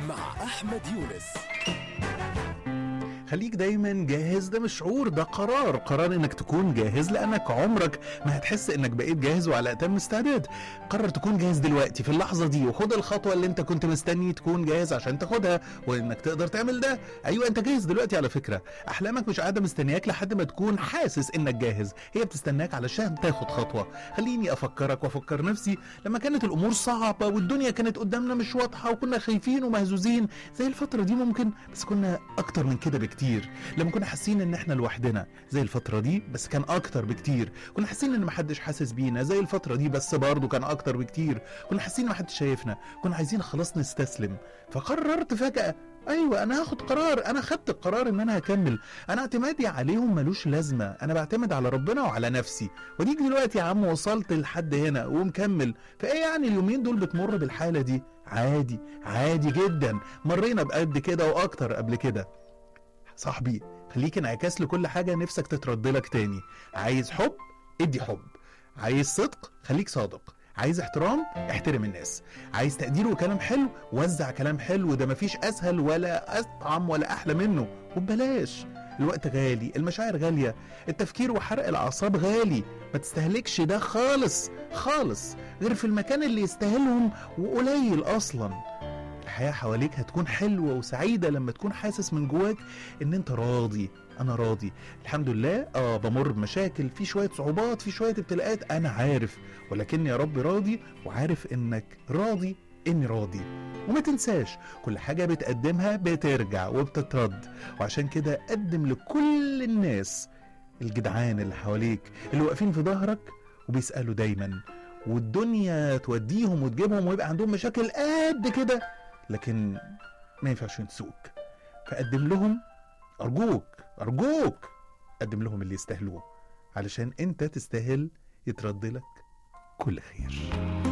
مع أحمد يونس خليك دايما جاهز ده مش شعور ده قرار قرار انك تكون جاهز لانك عمرك ما هتحس انك بقيت جاهز وعلى اتم استعداد قرر تكون جاهز دلوقتي في اللحظه دي وخد الخطوه اللي انت كنت مستني تكون جاهز عشان تاخدها وانك تقدر تعمل ده ايوه انت جاهز دلوقتي على فكره احلامك مش قاعده مستنياك لحد ما تكون حاسس انك جاهز هي بتستناك علشان تاخد خطوه خليني افكرك وافكر نفسي لما كانت الامور صعبه والدنيا كانت قدامنا مش واضحه وكنا خايفين ومهزوزين زي الفتره دي ممكن بس كنا اكتر من كده بكتير لما كنا حاسين ان احنا لوحدنا زي الفتره دي بس كان اكتر بكتير كنا حاسين ان محدش حاسس بينا زي الفتره دي بس برضه كان اكتر بكتير كنا حاسين ان محدش شايفنا كنا عايزين خلاص نستسلم فقررت فجاه ايوه انا هاخد قرار انا خدت القرار ان انا هكمل انا اعتمادي عليهم ملوش لازمه انا بعتمد على ربنا وعلى نفسي وديك دلوقتي يا عم وصلت لحد هنا ومكمل فايه يعني اليومين دول بتمر بالحاله دي عادي عادي جدا مرينا بقد كده واكتر قبل كده صاحبي خليك انعكاس لكل حاجه نفسك تترد لك تاني عايز حب ادي حب عايز صدق خليك صادق عايز احترام احترم الناس عايز تقدير وكلام حلو وزع كلام حلو ده مفيش اسهل ولا اطعم ولا احلى منه وببلاش الوقت غالي المشاعر غالية التفكير وحرق الأعصاب غالي ما تستهلكش ده خالص خالص غير في المكان اللي يستاهلهم وقليل أصلا الحياة حواليك هتكون حلوة وسعيدة لما تكون حاسس من جواك ان انت راضي انا راضي الحمد لله اه بمر بمشاكل في شوية صعوبات في شوية ابتلاءات انا عارف ولكني يا رب راضي وعارف انك راضي اني راضي وما تنساش كل حاجة بتقدمها بترجع وبتترد وعشان كده قدم لكل الناس الجدعان اللي حواليك اللي واقفين في ظهرك وبيسألوا دايما والدنيا توديهم وتجيبهم ويبقى عندهم مشاكل قد كده لكن ما ينفعش ينسوك فقدم لهم أرجوك أرجوك قدم لهم اللي يستاهلوه علشان أنت تستاهل يترد لك كل خير